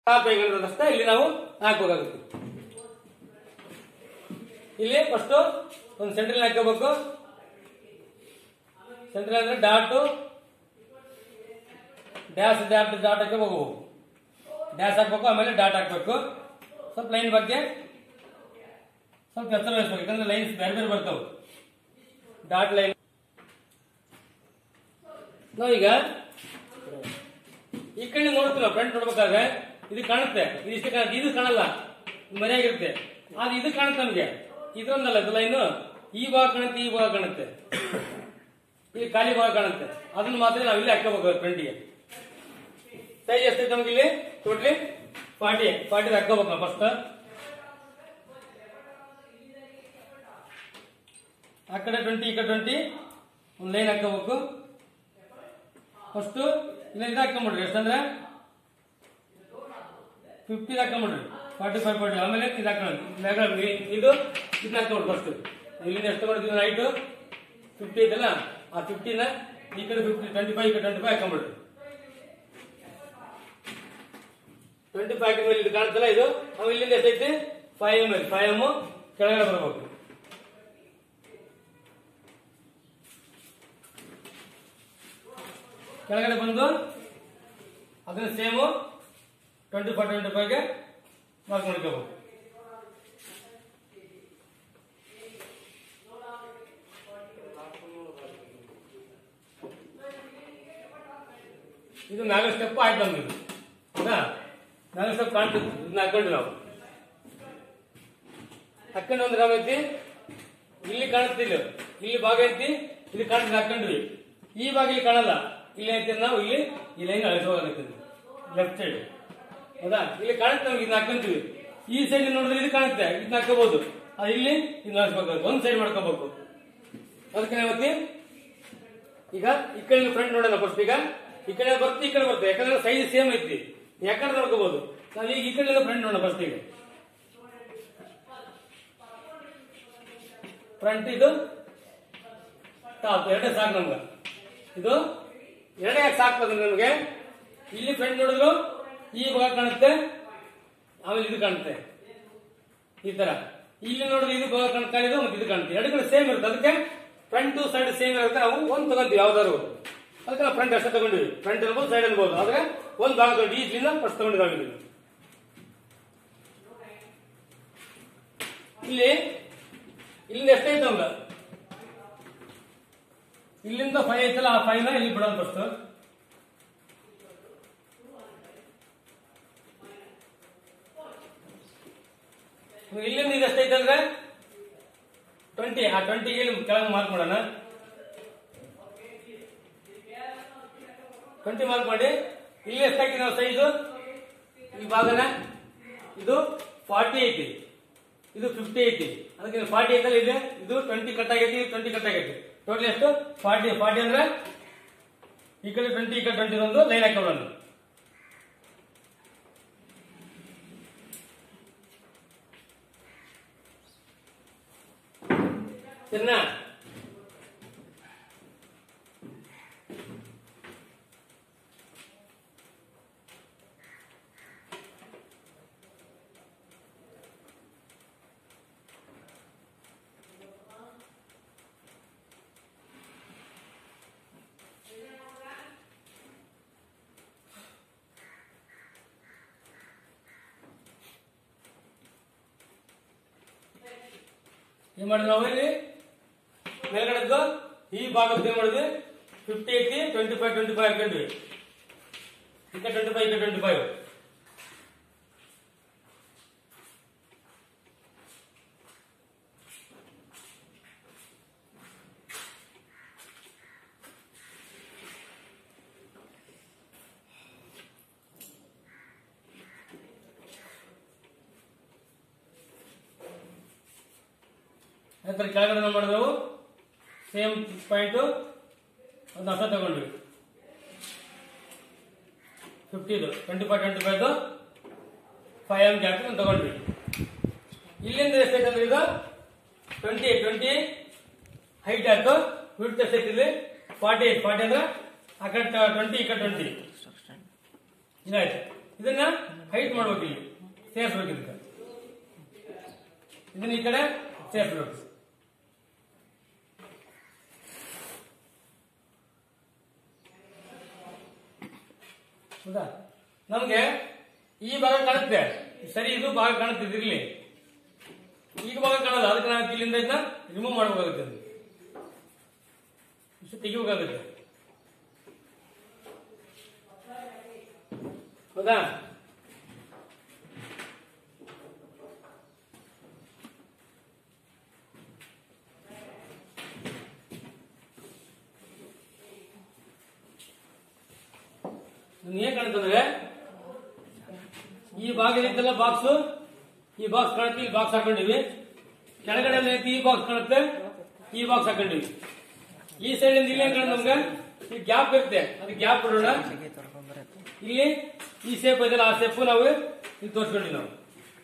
Top ಹೇಗಿರೋದಷ್ಟೇ ಇಲ್ಲಿ ನಾವು ಹಾಕ್ಬೇಕಾಗುತ್ತೆ ಇಲ್ಲಿ ಫಸ್ಟ್ ಒಂದು ಸೆಂಟ್ರಲ್ ಹಾಕೋಬೇಕು ಸೆಂಟ್ರಲ್ ಅಂದ್ರೆ ಡಾಟ್ ಡ್ಯಾಶ್ ಡಾಟ್ ಡಾಟ್ ಹಾಕೋಬೇಕು ಡ್ಯಾಶ್ ಹಾಕ್ಬೇಕು ಆಮೇಲೆ ಡಾಟ್ ಹಾಕ್ಬೇಕು ಸ್ವಲ್ಪ ಲೈನ್ ಬಗ್ಗೆ ಸ್ವಲ್ಪ ಎತ್ತರ ವಹಿಸ್ಬೇಕು ಯಾಕಂದ್ರೆ ಲೈನ್ಸ್ ಬೇರೆ ಬೇರೆ ಬರ್ತಾವೆ ಡಾಟ್ ಲೈನ್ ನಾವೀಗ ಈ ಕಡೆ ನೋಡ್ತೀವಿ ನಾವು ಫ್ರಂಟ್ ನೋಡ್ಬೇಕಾದ್ರೆ ಇದು ಕಾಣುತ್ತೆ ಇದು ಇಷ್ಟು ಕಾಣುತ್ತೆ ಇದು ಕಾಣಲ್ಲ ಮರೆಯಾಗಿರುತ್ತೆ ಆದ್ರೆ ಇದು ಕಾಣುತ್ತೆ ನಮಗೆ ಇದೊಂದಲ್ಲ ಇದು ಲೈನು ಈ ಭಾಗ ಕಾಣುತ್ತೆ ಈ ಭಾಗ ಕಾಣುತ್ತೆ ಇಲ್ಲಿ ಖಾಲಿ ಭಾಗ ಕಾಣುತ್ತೆ ಅದನ್ನ ಮಾತ್ರ ನಾವು ಇಲ್ಲಿ ಹಾಕೋಬೇಕು ಫ್ರಂಟಿಗೆ ಸೈಜ್ ಎಷ್ಟೈತೆ ನಮ್ಗೆ ಇಲ್ಲಿ ಟೋಟ್ಲಿ ಫಾರ್ಟಿ ಫಾರ್ಟಿ ಹಾಕೋಬೇಕು ನಾವು ಫಸ್ಟ್ ಆ ಕಡೆ ಟ್ವೆಂಟಿ ಈ ಕಡೆ ಟ್ವೆಂಟಿ ಒಂದು ಲೈನ್ ಹಾಕೋಬೇಕು ಫಸ್ಟ್ ಇಲ್ಲ ಇದು ಹಾಕೊಂಬಿಡ್ರಿ ಎಷ್ಟಂದ್ರೆ ಫಿಫ್ಟಿ ಹಾಕೊಂಬಿಡ್ರಿ ಫಾರ್ಟಿ ಫೈವ್ ಫಾರ್ಟಿ ಆಮೇಲೆ ಇದು ಹಾಕೊಳ್ಳಿ ಇದು ಇದನ್ನ ಹಾಕೊಂಬಿಡ್ರಿ ಫಸ್ಟ್ ಇಲ್ಲಿಂದ ಎಷ್ಟು ತಗೊಂಡಿದ್ದೀವಿ ರೈಟು ಫಿಫ್ಟಿ ಐತಲ್ಲ ಆ ಫಿಫ್ಟಿನ ಈ ಕಡೆ ಫಿಫ್ಟಿ ಟ್ವೆಂಟಿ ಫೈವ್ ಈ ಕಡೆ ಟ್ವೆಂಟಿ ಫೈವ್ ಹಾಕೊಂಬಿಡ್ರಿ ಟ್ವೆಂಟಿ ಫೈವ್ ಮೇಲೆ ಇದು ಕಾಣ್ತಲ್ಲ ಇದು ಆಮೇಲೆ ಇಲ್ಲಿಂದ ಎಷ್ಟೈತಿ five M L five M ಕೆಳಗಡೆ ಬರಬೇಕು ಕೆಳಗಡೆ ಬಂದು ಅದನ್ನ ಸೇಮು ಟ್ವೆಂಟಿ ಫೈವ್ ಟ್ವೆಂಟಿ ಫೈವ್ಗೆ ಮಾರ್ಕ್ ಮಾಡ್ಕೋಬೇಕು ಇದು ನಾಲ್ಕು ಸ್ಟೆಪ್ ಆಯ್ತು ನಮ್ಗೆ ಇದು. ಹೌದಾ ನಾಲ್ಕು ಸ್ಟೆಪ್ ಕಾಣ್ತದೆ ಇದನ್ನ ಹಾಕೊಂಡು ನಾವು ಹಾಕೊಂಡು ಅಂದ್ರೆ ನಾವೈತಿ ಇಲ್ಲಿ ಕಾಣುತ್ತಿಲ್ಲ ಇಲ್ಲಿ ಭಾಗ ಐತಿ ಇಲ್ಲಿ ಕಾಣ್ತದೆ ಹಾಕೊಂಡ್ವಿ ಈ ಭಾಗ ಇಲ್ಲಿ ಕಾಣಲ್ಲ ಇಲ್ಲಿ ಐತಿ ನಾವು ಇಲ್ಲಿ ಈ ಲೈನ್ ಅಳಿಸೋಗಾಗುತ್ತೆ ಲೆಫ್ಟ್ ಸೈಡ್ ಹೌದಾ ಇಲ್ಲಿ ಕಾಣುತ್ತೆ ನಮ್ಗೆ ಇದನ್ನ ಹಾಕೊಂತೀವಿ ಈ ಸೈಡ್ ನೋಡಿದ್ರೆ ಇದು ಕಾಣುತ್ತೆ ಇದನ್ನ ಹಾಕೋಬಹುದು ಅದು ಇಲ್ಲಿ ಇದನ್ನ ಅಳಿಸ್ಬೇಕು ಒಂದ್ ಸೈಡ್ ಮಾಡ್ಕೋಬೇಕು ಅದಕ್ಕೆ ನಾವತ್ತಿ ಈಗ ಈ ಕಡೆ ಫ್ರಂಟ್ ನೋಡೋಣ ಫಸ್ಟ್ ಈಗ ಈ ಕಡೆ ಬರುತ್ತೆ ಈ ಕಡೆ ಬರುತ್ತೆ ಯಾಕಂದ್ರೆ ಸೈಜ್ ಸೇಮ್ ಐತಿ ಯಾಕಂದ್ರೆ ನೋಡ್ಕೋಬಹುದು ನಾವು ಈಗ ಈ ಕಡೆ ಫ್ರಂಟ್ ನೋಡೋಣ ಫಸ್ಟ್ ಈಗ ಫ್ರಂಟ್ ಇದು ಟಾಪ್ ಎರಡೇ ಸಾಕು ನಮ್ಗೆ ಇದು ಎರಡೇ ಯಾಕೆ ಸಾಕು ಅಂದ್ರೆ ನಮಗೆ ಇಲ್ಲಿ ಫ್ರಂಟ್ ನೋಡಿದ್ರು ಈ ಭಾಗ ಕಾಣುತ್ತೆ ಆಮೇಲೆ ಇದು ಕಾಣುತ್ತೆ ಈ ತರ ಇಲ್ಲಿ ನೋಡಿದ್ರೆ ಇದು ಭಾಗ ಕಾಣ್- ಕಾಣಿದೆ ಮತ್ತೆ ಇದು ಕಾಣುತ್ತೆ ಎರಡು ಕಡೆ ಸೇಮ್ ಇರುತ್ತೆ ಅದಕ್ಕೆ ಫ್ರಂಟ್ ಸೈಡ್ ಸೇಮ್ ಇರುತ್ತೆ ನಾವು ಒಂದು ತಗೊಂತೀವಿ ಯಾವ್ದಾದ್ರು ಅದಕ್ಕೆ ನಾವು ಫ್ರಂಟ್ ಅಷ್ಟೇ ತಗೊಂಡಿವಿ ಫ್ರಂಟ್ ಇರ್ಬೋದು ಸೈಡ್ ಇರ್ಬೋದು ಆದ್ರೆ ಒಂದು ಭಾಗ ತಗೊಂಡು ಈಸ್ಲಿಂದ ಫಸ್ಟ್ ತಗೊಂಡಿದ್ದಾವೆ ಇಲ್ಲಿ ಇಲ್ಲಿಂದ ಎಷ್ಟೈತೆ ನಮ್ಗೆ ಇಲ್ಲಿಂದ ಫೈವ್ ಐತಲ್ಲ ಆ ಫೈವ್ ನ ಇಲ್ಲಿ ಬಿಡೋಣ ಫಸ್ಟ್ ಇಲ್ಲಿಂದ ಇದು ಎಷ್ಟೈತೆ ಅಂದ್ರೆ ಟ್ವೆಂಟಿ ಆ ಟ್ವೆಂಟಿಗೆ ಇಲ್ಲಿ ಕೆಳಗೆ ಮಾರ್ಕ್ ಮಾಡೋಣ ಟ್ವೆಂಟಿ ಮಾರ್ಕ್ ಮಾಡಿ ಇಲ್ಲಿ ಎಷ್ಟಾಗಿ ನಾವು ಸೈಜು ಈ ಭಾಗನ ಇದು ಫಾರ್ಟಿ ಐತಿ ಇದು ಫಿಫ್ಟಿ ಐತಿ ಅದಕ್ಕೆ ಫಾರ್ಟಿ ಐತಲ್ಲ ಇದೆ ಇದು ಟ್ವೆಂಟಿ ಕಟ್ ಆಗೈತಿ ಇದು ಟ್ವೆಂಟಿ ಕಟ್ ಆಗೈತಿ ಟೋಟಲ್ ಎಷ್ಟು ಫಾರ್ಟಿ ಫಾರ್ಟಿ ಅಂದ್ರೆ ಈ ಕಡೆ ಟ್ವೆಂಟಿ ಈ ಕಡೆ ಟ್ವೆಂಟಿ ಒಂದು ಲೈನ್ ಹಾಕೋಣ ಸರಿನಾ ಏನ್ ಮಾಡಿದ್ವಿ ನಾವು ಇಲ್ಲಿ ಮೇಲ್ಗಡೆದ್ದು ಈ ಭಾಗದ್ದು ಏನ್ ಮಾಡಿದ್ವಿ fifty eighty twenty five twenty five ಹಾಕೊಂಡ್ವಿ ಈಗ ಟ್ವೆಂಟಿ ಫೈವ್ ಈಗ ಟ್ವೆಂಟಿ ಫೈವ್ ನಂತರ ಕೆಳಗಡೆ ನಾವು ಮಾಡಿದೆವು ಸೇಮ್ ಪಾಯಿಂಟ್ ಒಂದು ಅಷ್ಟ ತಗೊಂಡ್ವಿ ಫಿಫ್ಟಿದು twenty five twenty five five M gap ತಗೊಂಡ್ವಿ ಇಲ್ಲಿಂದ ಎಷ್ಟೈತೆ ಅಂದ್ರೆ ಇದು ಟ್ವೆಂಟಿ ಟ್ವೆಂಟಿ ಹೈಟ್ ಆಯ್ತು ವಿಡ್ತ್ ಎಷ್ಟೈತೆ ಇಲ್ಲಿ ಫಾರ್ಟಿ ಏಟ್ ಫಾರ್ಟಿ ಅಂದ್ರೆ ಆ ಕಡೆ ಟ್ವೆಂಟಿ ಈ ಕಡೆ ಟ್ವೆಂಟಿ ಇದಾಯ್ತು ಇದನ್ನ ಹೈಟ್ ಮಾಡ್ಬೇಕು ಇಲ್ಲಿ ಸೇರಿಸ್ಬೇಕು ಇದಕ್ಕೆ ಇದನ್ನ ಈ ಕಡೆ ಸೇರಿಸ್ಬೇಕು ಹೌದಾ ನಮ್ಗೆ ಈ ಭಾಗ ಕಾಣುತ್ತೆ ಸರಿ ಇದು ಭಾಗ ಕಾಣುತ್ತೆ ಇದಿರ್ಲಿ ಈಗ ಭಾಗ ಕಾಣಲ್ಲ ಅದಕ್ಕೆ ನಾವು ಇಲ್ಲಿಂದ ಇದನ್ನ ರಿಮೂವ್ ಮಾಡಬೇಕಾಗುತ್ತೆ ಅದು. ಇಷ್ಟು ತೆಗಿಬೇಕಾಗುತ್ತೆ ಹೌದಾ ನಿಮ್ಗೆ ಏನ್ ಕಾಣ್ತಂದ್ರೆ ಈ ಭಾಗ ಐತಲ್ಲ ಬಾಕ್ಸ್ ಈ ಬಾಕ್ಸ್ ಕಾಣುತ್ತೆ ಈ ಬಾಕ್ಸ್ ಹಾಕೊಂಡಿವಿ ಕೆಳಗಡೆ ಐತಿ ಈ ಬಾಕ್ಸ್ ಕಾಣುತ್ತೆ ಈ ಬಾಕ್ಸ್ ಹಾಕೊಂಡಿವಿ ಈ ಸೈಡ್ ಇಂದ ಇಲ್ಲಿ ಏನ್ ಕಾಣುತ್ತೆ ನಮ್ಗೆ ಈ ಗ್ಯಾಪ್ ಇರುತ್ತೆ ಅದು ಗ್ಯಾಪ್ ಬಿಡೋಣ ಇಲ್ಲಿ ಈ ಸೇಪ್ ಐತಲ್ಲ ಆ ಸೇಪ್ ನಾವು ಇಲ್ಲಿ ತೋರಿಸ್ಕೊಂಡಿವಿ ನಾವು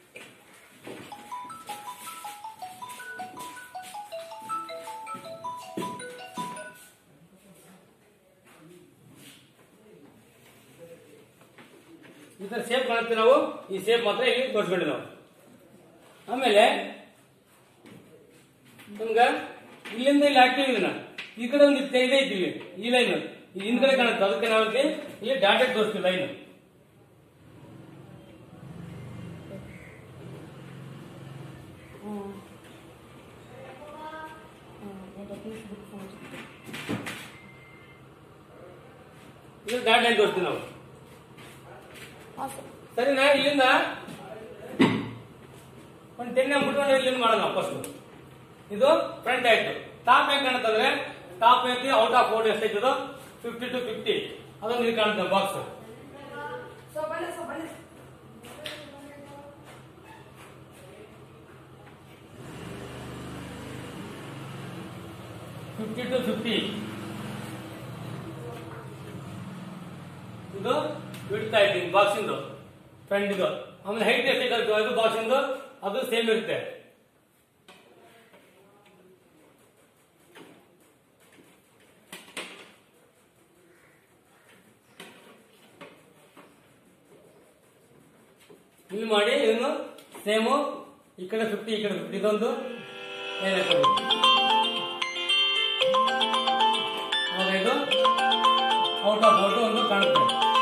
ಈ ತರ ಸೇಪ್ ಕಾಣುತ್ತೆ ನಾವು ಈ ಸೇಪ್ ಮಾತ್ರ ಇಲ್ಲಿ ತೋರಿಸ್ಕೊಂಡಿ ನಾವು ಆಮೇಲೆ ನಮ್ಗ ಇಲ್ಲಿಂದ ಇಲ್ಲಿ ಹಾಕ್ತೀವಿ ಇದನ್ನ ಈ ಕಡೆ ಒಂದು ಇದೆ ಐತಿ ಇಲ್ಲಿ ಈ ಲೈನ್ ಈ ಹಿಂದ್ಗಡೆ ಕಾಣುತ್ತೆ ಅದಕ್ಕೆ ನಾವು ಇಲ್ಲಿ ಇಲ್ಲಿ ಡಾಟೆಡ್ ತೋರಿಸ್ತೀವಿ ಲೈನ್ ಇದು ಡಾಟ್ ಲೈನ್ ತೋರಿಸ್ತೀವಿ ನಾವು ಸರಿನಾ ಇಲ್ಲಿಂದ ಒಂದು ಟೆನ್ ಮುಟ್ಕೊಂಡು ಇಲ್ಲಿಂದ ಮಾಡೋಣ ಫಸ್ಟ್ ಇದು ಫ್ರಂಟ್ ಆಯ್ತು ಟಾಪ್ ಹೆಂಗ್ ಕಾಣುತ್ತಂದ್ರೆ ಟಾಪ್ ಐತಿ ಔಟ್ ಆಫ್ ಫೋರ್ ಎಷ್ಟೈತದು ಫಿಫ್ಟಿ ಟು ಫಿಫ್ಟಿ ಅದೊಂದು ಇದು ಕಾಣುತ್ತೆ ಬಾಕ್ಸ್ ಫಿಫ್ಟಿ ಟು ಫಿಫ್ಟಿ ಇದು ಬಿಡ್ತಾ ಇದ್ದೀನಿ ಬಾಕ್ಸ್ ಇಂದು ಫ್ರಂಟ್ ಇದು ಆಮೇಲೆ ಹೈಟ್ ಎಷ್ಟೈತೆ ಅದು ಬಾಕ್ಸ್ ಇಂದು ಅದು ಸೇಮ್ ಇರುತ್ತೆ ಇಲ್ಲಿ ಮಾಡಿ ಇದನ್ನು ಸೇಮು ಈ ಕಡೆ ಫಿಫ್ಟಿ ಈ ಕಡೆ ಫಿಫ್ಟಿ ಇದೊಂದು ಲೈನ್ ಹಾಕ್ಕೊಬೇಕು. ಆವಾಗ ಇದು ಔಟ್ ಆಫ್ ಔಟ್ ಒಂದು ಕಾಣುತ್ತೆ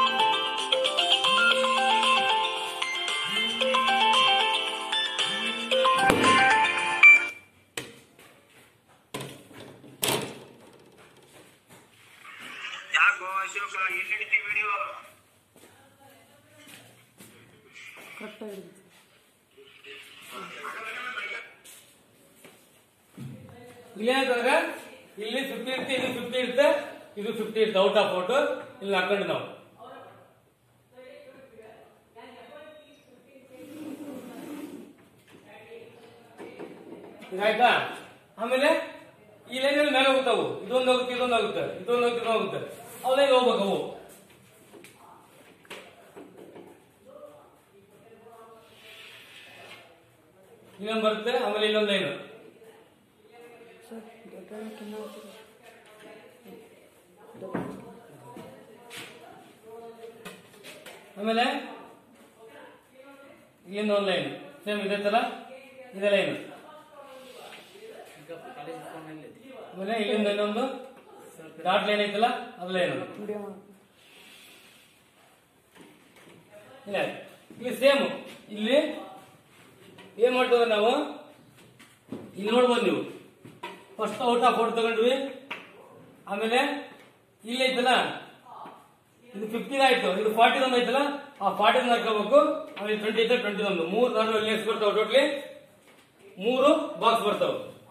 ಯಾಕೋ ಅಶೋಕ ಎಲ್ಲಿ ಹಿಡಿತಿ ವಿಡಿಯೋ ಇಲ್ಲಿ ಏನಂತಂದ್ರೆ ಇಲ್ಲಿ ಫಿಫ್ಟಿ ಇರುತ್ತೆ ಇದು ಫಿಫ್ಟಿ ಇರುತ್ತೆ ಇದು ಫಿಫ್ಟಿ ಇರುತ್ತೆ ಔಟ್ ಆಫ್ ಔಟ್ ಇಲ್ಲಿ ಹಾಕೊಂಡು ನಾವು ಆಯ್ತಾ ಆಮೇಲೆ ಈ ಲೈನ್ ಮೇಲೆ ಹೋಗ್ತಾವು ಇದೊಂದು ಹೋಗುತ್ತೆ ಇದೊಂದು ಹೋಗುತ್ತೆ ಇದೊಂದು ಹೋಗುತ್ತೆ ಇದೊಂದು ಹೋಗುತ್ತೆ ಅವು ಲೈನ್ ಹೋಗ್ಬೇಕು ಅವು ಇನ್ನೊಂದು ಬರುತ್ತೆ ಆಮೇಲೆ ಇನ್ನೊಂದು ಲೈನು ಆಮೇಲೆ ಇಲ್ಲಿಂದ ಒಂದು ಲೈನ್ ಸೇಮ್ ಇದೆ ತರ ಇದೆ ಲೈನ್ ಆಮೇಲೆ ಇಲ್ಲಿಂದ ಇನ್ನೊಂದು ಡಾಟ್ ಲೈನ್ ಐತಲ್ಲ ಅದು ಲೈನ್ ಇಲ್ಲ ಇಲ್ಲಿ ಸೇಮ್ ಇಲ್ಲಿ ಏನ್ ಮಾಡ್ತೇವೆ ನಾವು ಇಲ್ಲಿ ನೋಡ್ಬೋದು ನೀವು ಫಸ್ಟ್ ಔಟ್ ಆಫ್ ಔಟ್ ತಗೊಂಡ್ವಿ ಆಮೇಲೆ ಇಲ್ಲಿ ಐತಲ್ಲ ಇದು ಫಿಫ್ಟೀನ್ ಆಯ್ತು ಇದು ಫಾರ್ಟಿ ಒಂದು ಐತಲ್ಲ ಆ ಫಾರ್ಟಿ ಒಂದು ಹಾಕೋಬೇಕು ಆಮೇಲೆ ಟ್ವೆಂಟಿ ಐತೆ ಟ್ವೆಂಟಿ ಒಂದು ಮೂರು ನಾನು ಲೇಸ್ ಬರ್ತಾವ ಟೋಟ್ಲಿ ಮೂರು ಬಾಕ್ಸ್ ಬರ್ತಾವ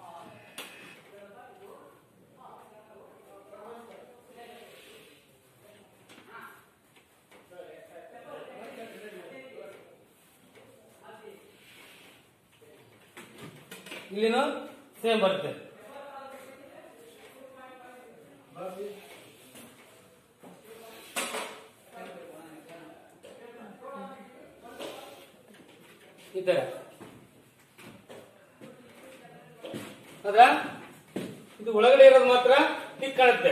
ಇಲ್ಲಿನ ಸೇಮ್ ಬರುತ್ತೆ ಈ ತರ ಅದ್ರ ಇದು ಒಳಗಡೆ ಇರೋದು ಮಾತ್ರ ಟಿಕ್ ಕಾಣುತ್ತೆ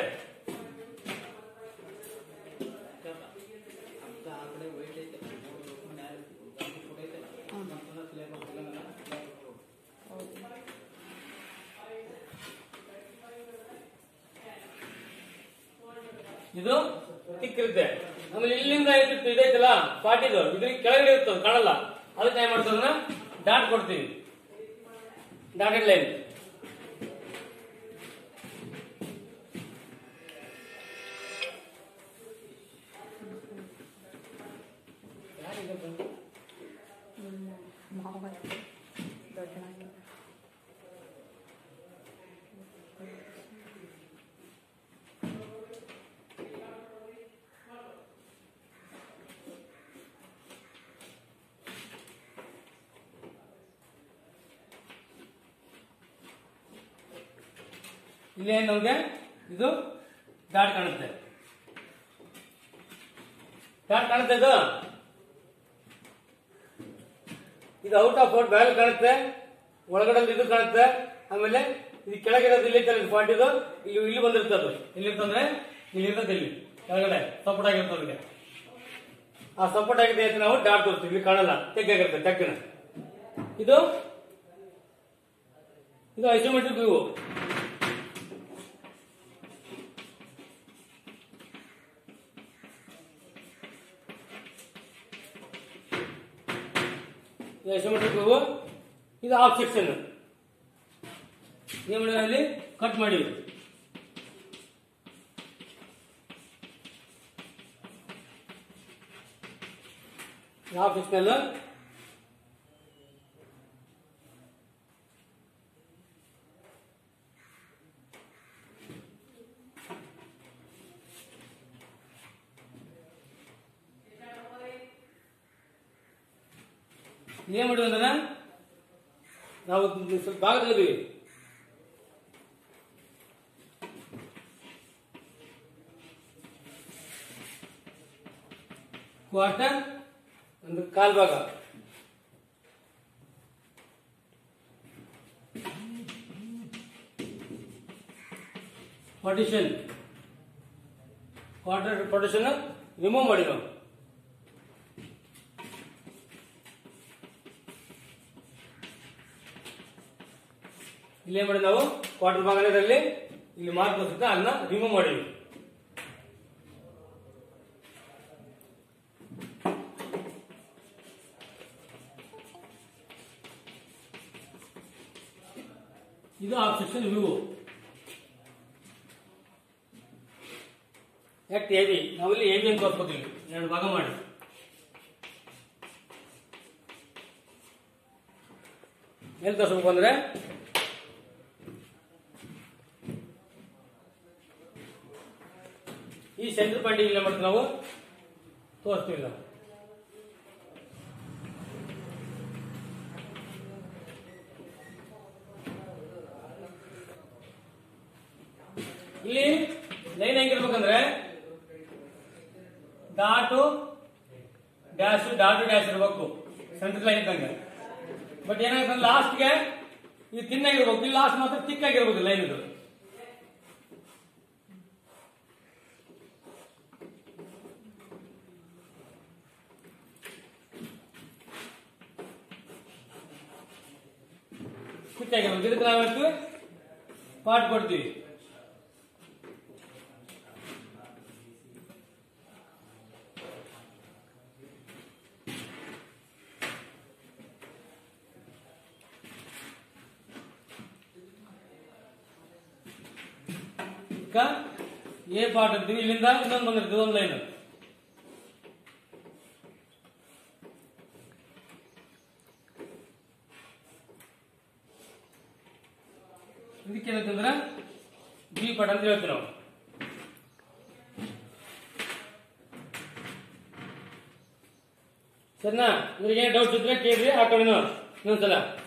ಇದು ತಿಕ್ಕಿರುತ್ತೆ ಆಮೇಲೆ ಇಲ್ಲಿಂದ ಇದು ಇದೈತಲ್ಲ ಪಾಟಿದು ಇದ್ರಿಗೆ ಕೆಳಗಡೆ ಇರ್ತದೆ ಕಾಣಲ್ಲ ಅದಕ್ಕೆ ಏನ್ ಮಾಡ್ತೀವಿ ಅದನ್ನ ಡಾಟ್ ಕೊಡ್ತೀವಿ ಡಾಟೆಡ್ ಲೈನ್ ಇಲ್ಲಿ ಏನ್ ನಮ್ಗೆ ಇದು ಡಾಟ್ ಕಾಣುತ್ತೆ ಡಾಟ್ ಕಾಣುತ್ತೆ ಇದು ಇದು ಔಟ್ ಆಫ್ ಔಟ್ ಬ್ಯಾಲ್ ಕಾಣುತ್ತೆ ಒಳಗಡೆ ಇದು ಕಾಣುತ್ತೆ ಆಮೇಲೆ ಇದು ಕೆಳಗಿರೋದು ಇಲ್ಲಿ ಐತಲ್ಲ ಪಾಯಿಂಟ್ ಇದು ಇಲ್ಲಿ ಇಲ್ಲಿ ಬಂದಿರುತ್ತೆ ಅದು ಇಲ್ಲಿ ಇರ್ತಂದ್ರೆ ಇಲ್ಲಿ ಇರ್ತದೆ ಇಲ್ಲಿ ಕೆಳಗಡೆ ಸಪೋರ್ಟ್ ಆಗಿರ್ತದೆ ಅದಕ್ಕೆ ಆ ಸಪೋರ್ಟ್ ಆಗಿದೆ ಅಂತ ನಾವು ಡಾಟ್ ತೋರಿಸ್ತೀವಿ ಇಲ್ಲಿ ಕಾಣಲ್ಲ ತೆಗ್ಗಾಗಿರುತ್ತೆ ಟಕ್ಕಿನ ಇದು ಇದು ಐಸೋಮೆಟ್ರಿಕ್ ವ್ಯೂ ಐಸೋಮೆಟ್ರಿಕ್ ವ್ಯೂ ಇದು ಆಫ್ ಸೆಕ್ಷನ್ ಏನ್ ಮಾಡಿದ್ರೆ ಅಲ್ಲಿ ಕಟ್ ಮಾಡಿ ಆಫ್ ಸೆಕ್ಷನ್ ಏನ್ ಮಾಡಿದ್ವಿ ಅಂದ್ರೆ ನಾವು ಸ್ವಲ್ಪ ಭಾಗ ತೆಗೆದ್ವಿ ಕ್ವಾರ್ಟರ್ ಅಂದ್ರೆ ಕಾಲ್ ಭಾಗ ಪಾರ್ಟಿಷನ್ ಕ್ವಾರ್ಟರ್ ಪಾರ್ಟಿಷನ್ ರಿಮೂವ್ ಮಾಡಿ ನಾವು ಇಲ್ಲೇ ಮಾಡಿ ನಾವು ಕ್ವಾರ್ಟರ್ ಭಾಗದಲ್ಲಿ ಇಲ್ಲಿ ಮಾರ್ಕ್ ತೋರಿಸುತ್ತೆ ಅದನ್ನ ರಿಮೂವ್ ಮಾಡಿದ್ವಿ ಇದು ಆಫ್ ಸೆಕ್ಷನ್ ವ್ಯೂ ಯಾಕೆ ಹೆವಿ ನಾವಿಲ್ಲಿ ಹೆವಿ ಅಂತ ತೋರಿಸ್ಕೊತೀವಿ ಎರಡು ಭಾಗ ಮಾಡಿ ಎಲ್ಲಿ ತೋರಿಸ್ಬೇಕು ಅಂದ್ರೆ ಈ ಸೆಂಟರ್ ಪಾಯಿಂಟ್ ಇಲ್ಲ ಮಾಡ್ತೀವಿ ನಾವು ತೋರಿಸ್ತೀವಿ ನಾವು ಇಲ್ಲಿ ಲೈನ್ ಹೆಂಗಿರ್ಬೇಕಂದ್ರೆ ಡಾಟು ಡ್ಯಾಶ್ ಡಾಟು ಡ್ಯಾಶ್ ಇರ್ಬೇಕು ಸೆಂಟರ್ ಲೈನ್ ಇದ್ದಂಗೆ ಬಟ್ ಏನಾಗುತ್ತೆ ಲಾಸ್ಟ್ಗೆ ಇದು ತಿನ್ನಾಗಿರ್ಬೇಕು ಇಲ್ಲಿ ಲಾಸ್ಟ್ ಮಾತ್ರ ಚಿಕ್ಕಾಗಿರ್ಬೇಕು ಲೈನ್ ಇದು ಚಿಕ್ಕಾಗಿರ್ಬೇಕು ಇದಕ್ಕೆ ನಾವೆಷ್ಟು ಪಾಟ್ ಕೊಡ್ತೀವಿ ಈಗ ಎ ಪಾರ್ಟ್ ಅಂತೀವಿ ಇಲ್ಲಿಂದ ಇನ್ನೊಂದು ಬಂದಿರ್ತದೆ ಒಂದು ಲೈನ್ ಇದಕ್ಕೆ ಏನಂತಂದ್ರೆ ಬಿ ಪಾರ್ಟ್ ಅಂತ ಹೇಳ್ತೀವಿ ನಾವು ಸರಿನಾ ಇವ್ರಿಗೆ ಏನು ಡೌಟ್ಸ್ ಇದ್ರೆ ಕೇಳ್ರಿ ಹಾಕೊಳ್ಳಿ ಇನ್ನೊಂದ್ಸಲ